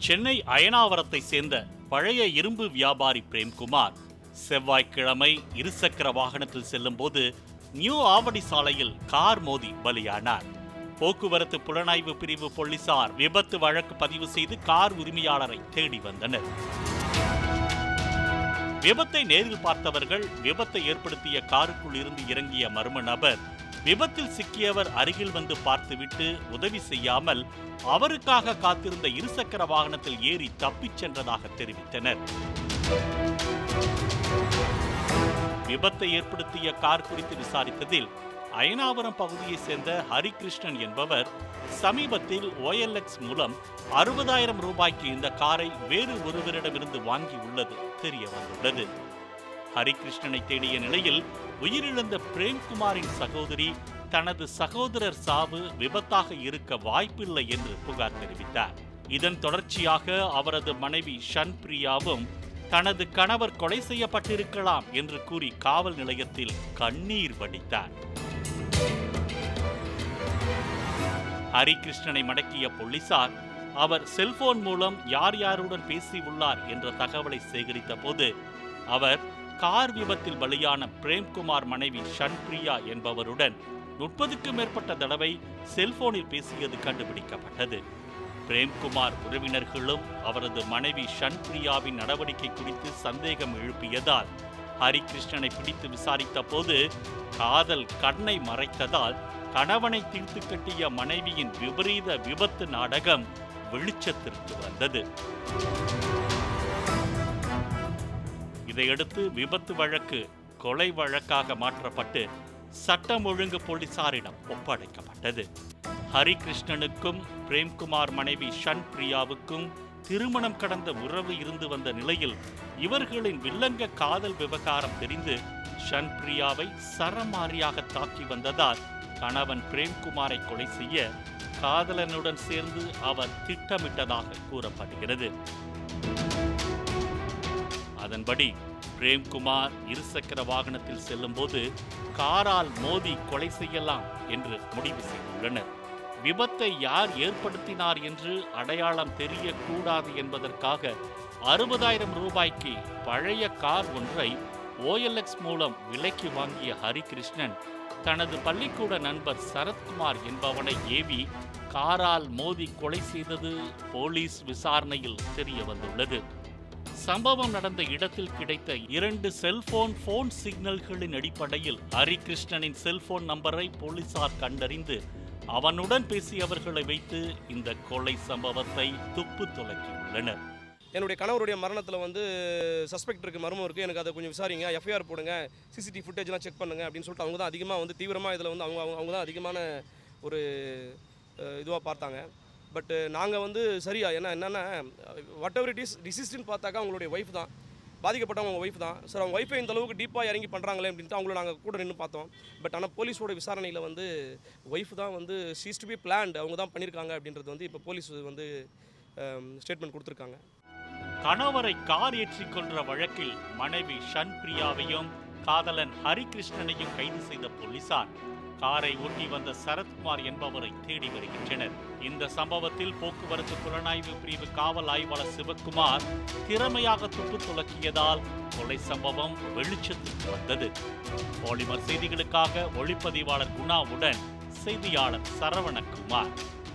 சென்னை அயனாவரத்தை சேர்ந்த பழைய இரும்பு வியாபாரி பிரேம்குமார் செவ்வாய்க்கிழமை இருசக்கர வாகனத்தில் செல்லும்போது நியூ ஆவடி சாலையில் கார் மோதி பலியானார் போக்குவரத்து புலனாய்வு பிரிவு போலீசார் விபத்து வழக்கு பதிவு செய்து கார் உரிமையாளரை தேடி வந்தனர் விபத்தை நேரில் பார்த்தவர்கள் விபத்தை ஏற்படுத்திய காருக்குள் இருந்து இறங்கிய மர்ம நபர் விபத்தில் சிக்கியவர் அருகில் வந்து பார்த்துவிட்டு உதவி செய்யாமல் அவருக்காக காத்திருந்த இருசக்கர வாகனத்தில் ஏறி தப்பிச் சென்றதாக தெரிவித்தனர் விபத்தை ஏற்படுத்திய கார் குறித்து விசாரித்ததில் அயனாவரம் பகுதியைச் சேர்ந்த ஹரிகிருஷ்ணன் என்பவர் சமீபத்தில் ஓஎல்எக்ஸ் மூலம் அறுபதாயிரம் ரூபாய்க்கு இந்த காரை வேறு ஒருவரிடமிருந்து வாங்கி உள்ளது தெரிய வந்துள்ளது ஹரிகிருஷ்ணனை தேடிய நிலையில் உயிரிழந்த பிரேம்குமாரின் சகோதரி தனது சகோதரர் சாவு விபத்தாக இருக்க வாய்ப்பில்லை என்று புகார் தெரிவித்தார் இதன் தொடர்ச்சியாக அவரது மனைவி ஷன்பிரியாவும் தனது கணவர் கொலை செய்யப்பட்டிருக்கலாம் என்று கூறி காவல் நிலையத்தில் கண்ணீர் வடித்தார் ஹரிகிருஷ்ணனை மடக்கிய போலீசார் அவர் செல்போன் மூலம் யார் யாருடன் பேசியுள்ளார் என்ற தகவலை சேகரித்த போது அவர் கார் விபத்தில் பலியான பிரேம்குமார் மனைவி ஷன்பிரியா என்பவருடன் முப்பதுக்கும் மேற்பட்ட தடவை செல்போனில் பேசியது கண்டுபிடிக்கப்பட்டது பிரேம்குமார் உறவினர்களும் அவரது மனைவி ஷன்பிரியாவின் நடவடிக்கை குறித்து சந்தேகம் எழுப்பியதால் ஹரிகிருஷ்ணனை பிடித்து விசாரித்த போது காதல் கண்ணை மறைத்ததால் கணவனை தீர்த்து கட்டிய மனைவியின் விபரீத விபத்து நாடகம் வெளிச்சத்திற்கு வந்தது இதையடுத்து விபத்து வழக்கு கொலை வழக்காக மாற்றப்பட்டு சட்டம் ஒழுங்கு போலீசாரிடம் ஒப்படைக்கப்பட்டது ஹரிகிருஷ்ணனுக்கும் பிரேம்குமார் மனைவி ஷன் பிரியாவுக்கும் திருமணம் கடந்த உறவு இருந்து வந்த நிலையில் இவர்களின் வில்லங்க காதல் விவகாரம் தெரிந்து ஷன் பிரியாவை சரமாரியாக தாக்கி வந்ததால் கணவன் பிரேம்குமாரை கொலை செய்ய காதலனுடன் சேர்ந்து அவர் திட்டமிட்டதாக கூறப்படுகிறது அதன்படி பிரேம்குமார் இருசக்கர வாகனத்தில் செல்லும்போது காரால் மோதி கொலை செய்யலாம் என்று முடிவு செய்துள்ளனர் விபத்தை யார் ஏற்படுத்தினார் என்று அடையாளம் தெரியக்கூடாது என்பதற்காக அறுபதாயிரம் ரூபாய்க்கு பழைய கார் ஒன்றை ஓஎல்எக்ஸ் மூலம் விலைக்கு வாங்கிய ஹரிகிருஷ்ணன் தனது பள்ளிக்கூட நண்பர் சரத்குமார் என்பவனை ஏவி காரால் மோதி கொலை செய்தது போலீஸ் விசாரணையில் தெரிய வந்துள்ளது சம்பவம் நடந்த இடத்தில் கிடைத்த இரண்டு செல்போன் போன் சிக்னல்களின் அடிப்படையில் ஹரிகிருஷ்ணனின் செல்போன் நம்பரை போலீசார் கண்டறிந்து அவனுடன் பேசியவர்களை வைத்து இந்த கொலை சம்பவத்தை துப்பு துலக்கியுள்ளனர் என்னுடைய கணவருடைய மரணத்தில் வந்து சஸ்பெக்ட் இருக்குது மர்மம் இருக்குது எனக்கு அதை கொஞ்சம் விசாரிங்க எஃப்ஐஆர் போடுங்க சிசிடிவி ஃபுட்டேஜ்லாம் செக் பண்ணுங்க அப்படின்னு சொல்லிட்டு அவங்க தான் அதிகமாக வந்து தீவிரமாக இதில் வந்து அவங்க அவங்க அவங்க தான் அதிகமான ஒரு இதுவாக பார்த்தாங்க பட்டு நாங்கள் வந்து சரியா ஏன்னா என்னென்னா வாட் எவர் இட் இஸ் டிசிஸ்டின்னு பார்த்தாக்கா அவங்களுடைய ஒய்ஃப் தான் பாதிக்கப்பட்டவங்க அவங்க ஒய்ஃப் தான் சார் அவங்க ஒய்ஃபை இந்த அளவுக்கு டீப்பாக இறங்கி பண்ணுறாங்களே அப்படின்ட்டு அவங்கள நாங்கள் கூட நின்று பார்த்தோம் பட் ஆனால் போலீஸோட விசாரணையில் வந்து ஒய்ஃப் தான் வந்து சீஸ் டு பி பிளான்ட் அவங்க தான் பண்ணியிருக்காங்க அப்படின்றது வந்து இப்போ போலீஸ் வந்து ஸ்டேட்மெண்ட் கொடுத்துருக்காங்க கணவரை கார் ஏற்றிக் கொன்ற வழக்கில் மனைவி ஷன் பிரியாவையும் காதலன் ஹரிகிருஷ்ணனையும் கைது செய்த போலீசார் காரை ஓட்டி வந்த சரத்குமார் என்பவரை தேடி வருகின்றனர் இந்த சம்பவத்தில் போக்குவரத்து புலனாய்வு பிரிவு காவல் ஆய்வாளர் சிவக்குமார் திறமையாக துப்பு துலக்கியதால் கொலை சம்பவம் வெளிச்சத்துக்கு வந்தது பாலிமர் செய்திகளுக்காக ஒளிப்பதிவாளர் குணாவுடன் செய்தியாளர் சரவணகுமார்